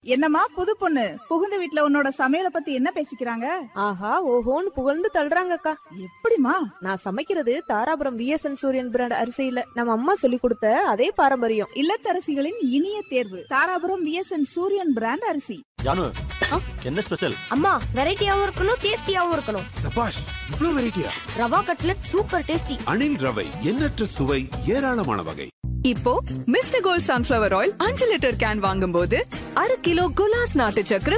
என்னம்மா புது பொண்ணு புகுந்த வீட்ல உன்னோட சமையல பத்தி என்ன பேசிக்கிறாங்க ஆஹா ஓஹோன்னு புகழ்ந்து தள்ளுறாங்கக்கா எப்படிமா நான் சமைக்கிறது தாராபுரம் விஎஸ்என் சூரியன் பிராண்ட் அரிசியில நம்ம அம்மா சொல்லி கொடுத்த அதே பாரம்பரியம் இல்லத்தரசிகளின் இனிய தேர்வு தாராபுரம் விஎஸ்என் சூரியன் பிராண்ட் அரிசி ஜானு ஆ? என்ன ஸ்பெஷல் அம்மா வெரைட்டியாவும் இருக்கணும் டேஸ்டியாவும் இருக்கணும் சபாஷ் இவ்ளோ வெரைட்டியா rava cutlet super tasty Anil ரவை எண்ணற்ற சுவை ஏராளமான வகை இப்போ மிஸ்டர் கோல்ட் சன்ஃபிளவர் ஆயில் அஞ்சு லிட்டர் கேன் வாங்கும்போது அரை கிலோ குலாஸ் நாட்டு சக்கரை